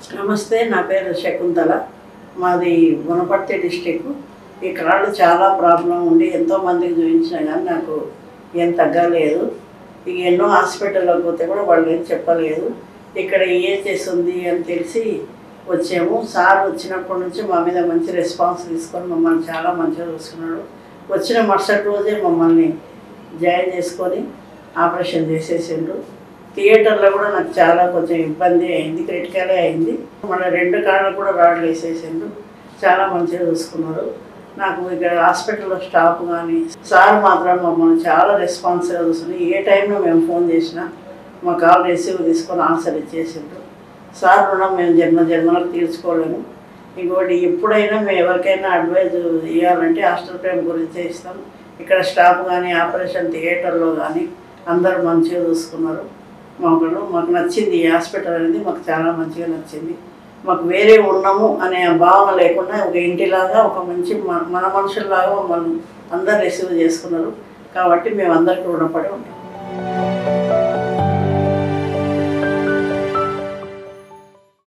నమస్తే నా పేరు శకుంతల మాది వనపర్తి డిస్టిక్ ఈ కాళ్ళు చాలా ప్రాబ్లం ఉండి ఎంతో మందికి చూపించినా కానీ నాకు ఏం తగ్గలేదు ఇక ఎన్నో హాస్పిటల్లోకి పోతే కూడా వాళ్ళు ఏం చెప్పలేదు ఇక్కడ ఏం చేస్తుంది అని తెలిసి వచ్చాము సార్ వచ్చినప్పటి నుంచి మా మీద మంచి రెస్పాన్స్ తీసుకొని మమ్మల్ని చాలా మంచిగా చూసుకున్నాడు వచ్చిన మరుసటి రోజే మమ్మల్ని జాయిన్ చేసుకొని ఆపరేషన్ చేసేసిండ్రు థియేటర్లో కూడా నాకు చాలా కొంచెం ఇబ్బంది అయింది క్రిటికలే అయింది మన రెండు కాళ్ళు కూడా రాడ్లు వేసేసిండ్రు చాలా మంచిగా చూసుకున్నారు నాకు ఇక్కడ హాస్పిటల్లో స్టాఫ్ కానీ సార్ మాత్రం మమ్మల్ని చాలా రెస్పాన్స్గా చూస్తుంది ఏ టైంలో మేము ఫోన్ చేసినా మా కాల్ రిసీవ్ తీసుకొని ఆన్సర్ ఇచ్చేసిండ్రు సార్ రుణం మేము జన్మ జన్మలకు తీర్చుకోలేము ఇంకోటి ఎప్పుడైనా మేము ఎవరికైనా అడ్వైజ్ ఇవ్వాలంటే హాస్టల్ ప్రేమ్ గురించే ఇస్తాం ఇక్కడ స్టాఫ్ కానీ ఆపరేషన్ థియేటర్లో కానీ అందరూ మంచిగా చూసుకున్నారు మాకు మాకు నచ్చింది ఈ హాస్పిటల్ అనేది మాకు చాలా మంచిగా నచ్చింది మాకు వేరే ఉన్నాము అనే భావన లేకుండా ఒక ఇంటిలాగా ఒక మంచి మన- మన మనుషుల్లాగా మమ్మల్ని అందరు రిసీవ్ చేసుకున్నారు కాబట్టి మేము అందరికీ రుణపడి ఉంటాం